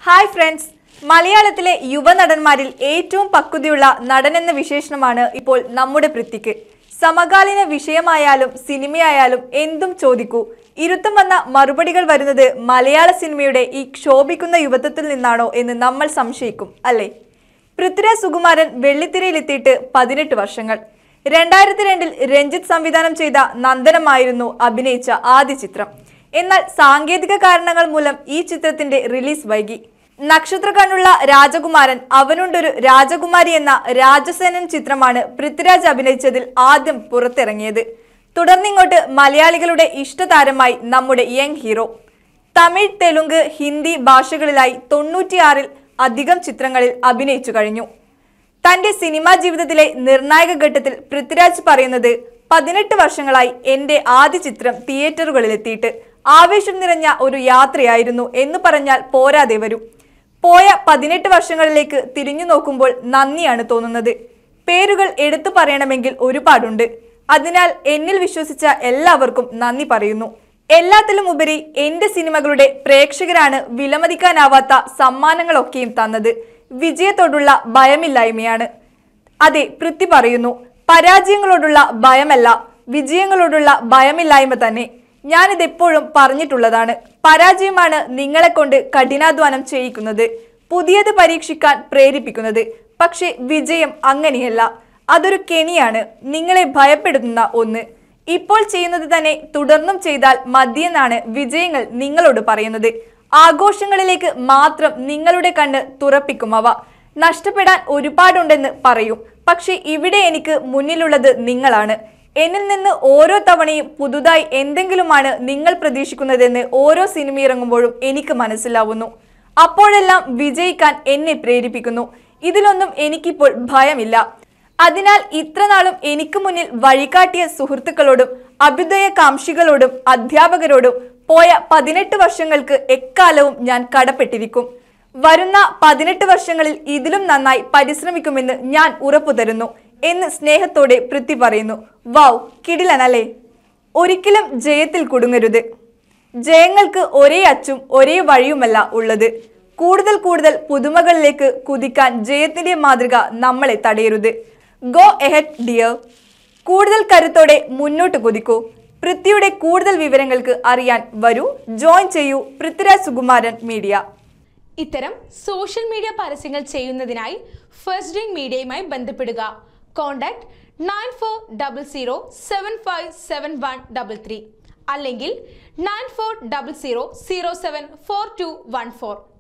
hi friends മലയാളത്തിലെ യുവനടന്മാരിൽ ഏറ്റവും പക്വതയുള്ള നടൻ എന്ന വിശേഷണമാണ് ഇപ്പോൾ നമ്മുടെ പൃഥ്വിക്ക് സമകാലീന വിഷയമായാലും സിനിമയായാലും എന്തും ചോദിക്കൂ ഇരുത്തം വന്ന മറുപടികൾ വരുന്നത് മലയാള സിനിമയുടെ ഈ ക്ഷോഭിക്കുന്ന യുവത്വത്തിൽ നിന്നാണോ എന്ന് നമ്മൾ സംശയിക്കും അല്ലേ പൃഥ്വിരാജ് സുകുമാരൻ വെള്ളിത്തിരയിലെത്തിയിട്ട് പതിനെട്ട് വർഷങ്ങൾ രണ്ടായിരത്തി രണ്ടിൽ രഞ്ജിത്ത് സംവിധാനം ചെയ്ത നന്ദനമായിരുന്നു അഭിനയിച്ച ആദ്യ ചിത്രം എന്നാൽ സാങ്കേതിക കാരണങ്ങൾ മൂലം ഈ ചിത്രത്തിന്റെ റിലീസ് വൈകി നക്ഷത്ര കണ്ണുള്ള രാജകുമാരൻ അവനുണ്ടൊരു രാജകുമാരി എന്ന രാജസേനൻ ചിത്രമാണ് പൃഥ്വിരാജ് അഭിനയിച്ചതിൽ ആദ്യം പുറത്തിറങ്ങിയത് തുടർന്നിങ്ങോട്ട് മലയാളികളുടെ ഇഷ്ടതാരമായി നമ്മുടെ യങ് ഹീറോ തമിഴ് തെലുങ്ക് ഹിന്ദി ഭാഷകളിലായി തൊണ്ണൂറ്റിയാറിൽ അധികം ചിത്രങ്ങളിൽ അഭിനയിച്ചു കഴിഞ്ഞു തന്റെ സിനിമാ ജീവിതത്തിലെ നിർണായക ഘട്ടത്തിൽ പൃഥ്വിരാജ് പറയുന്നത് പതിനെട്ട് വർഷങ്ങളായി എന്റെ ആദ്യ ചിത്രം തിയേറ്ററുകളിലെത്തിയിട്ട് ആവേശം നിറഞ്ഞ ഒരു യാത്രയായിരുന്നു എന്ന് പറഞ്ഞാൽ പോരാതെ വരും പോയ പതിനെട്ട് വർഷങ്ങളിലേക്ക് തിരിഞ്ഞു നോക്കുമ്പോൾ നന്ദിയാണ് തോന്നുന്നത് പേരുകൾ എടുത്തു പറയണമെങ്കിൽ ഒരുപാടുണ്ട് അതിനാൽ എന്നിൽ വിശ്വസിച്ച എല്ലാവർക്കും നന്ദി പറയുന്നു എല്ലാത്തിലും ഉപരി എന്റെ സിനിമകളുടെ പ്രേക്ഷകരാണ് വിലമതിക്കാനാവാത്ത സമ്മാനങ്ങളൊക്കെയും തന്നത് വിജയത്തോടുള്ള ഭയമില്ലായ്മയാണ് അതെ പൃഥ്വി പറയുന്നു പരാജയങ്ങളോടുള്ള ഭയമല്ല വിജയങ്ങളോടുള്ള ഭയമില്ലായ്മ തന്നെ ഞാനിത് എപ്പോഴും പറഞ്ഞിട്ടുള്ളതാണ് പരാജയമാണ് നിങ്ങളെ കൊണ്ട് കഠിനാധ്വാനം ചെയ്യിക്കുന്നത് പുതിയത് പരീക്ഷിക്കാൻ പ്രേരിപ്പിക്കുന്നത് പക്ഷേ വിജയം അങ്ങനെയല്ല അതൊരു കെണിയാണ് നിങ്ങളെ ഭയപ്പെടുത്തുന്ന ഒന്ന് ഇപ്പോൾ ചെയ്യുന്നത് തന്നെ തുടർന്നും ചെയ്താൽ മതിയെന്നാണ് വിജയങ്ങൾ നിങ്ങളോട് പറയുന്നത് ആഘോഷങ്ങളിലേക്ക് മാത്രം നിങ്ങളുടെ കണ്ണ് തുറപ്പിക്കും അവ നഷ്ടപ്പെടാൻ ഒരുപാടുണ്ടെന്ന് പറയും പക്ഷെ ഇവിടെ എനിക്ക് മുന്നിലുള്ളത് നിങ്ങളാണ് എന്നിൽ നിന്ന് ഓരോ തവണയും പുതുതായി എന്തെങ്കിലുമാണ് നിങ്ങൾ പ്രതീക്ഷിക്കുന്നതെന്ന് ഓരോ സിനിമ ഇറങ്ങുമ്പോഴും എനിക്ക് മനസ്സിലാവുന്നു അപ്പോഴെല്ലാം വിജയിക്കാൻ എന്നെ പ്രേരിപ്പിക്കുന്നു ഇതിലൊന്നും എനിക്കിപ്പോൾ ഭയമില്ല അതിനാൽ ഇത്രനാളും എനിക്ക് മുന്നിൽ വഴികാട്ടിയ സുഹൃത്തുക്കളോടും അഭ്യുദയകാംക്ഷികളോടും അധ്യാപകരോടും പോയ പതിനെട്ട് വർഷങ്ങൾക്ക് എക്കാലവും ഞാൻ കടപ്പെട്ടിരിക്കും വരുന്ന പതിനെട്ട് വർഷങ്ങളിൽ ഇതിലും നന്നായി പരിശ്രമിക്കുമെന്ന് ഞാൻ ഉറപ്പു തരുന്നു എന്ന് സ്നേഹത്തോടെ പൃഥ്വി പറയുന്നു വാവ് കിടിലനല്ലേ ഒരിക്കലും ജയത്തിൽ കുടുങ്ങരുത് ജയങ്ങൾക്ക് ഒരേ അച്ചും ഒരേ വഴിയുമല്ല ഉള്ളത് കൂടുതൽ കൂടുതൽ പുതുമകളിലേക്ക് കുതിക്കാൻ ജയത്തിന്റെ മാതൃക നമ്മളെ തടയരുത് ഗോ എഹെഡ് ഡിയർ കൂടുതൽ കരുത്തോടെ മുന്നോട്ട് കുതിക്കൂ പൃഥ്വിയുടെ കൂടുതൽ വിവരങ്ങൾക്ക് അറിയാൻ വരൂ ജോയിൻ ചെയ്യൂ പൃഥ്വിരാജ് സുകുമാരൻ മീഡിയ ഇത്തരം സോഷ്യൽ മീഡിയ പരസ്യങ്ങൾ ചെയ്യുന്നതിനായി ഫസ്റ്റ് ഡ്രിങ്ക് മീഡിയയുമായി ബന്ധപ്പെടുക contact nine four double zero seven five seven one double three അല്ലെങ്കിൽ nine four double zero zero seven four two one four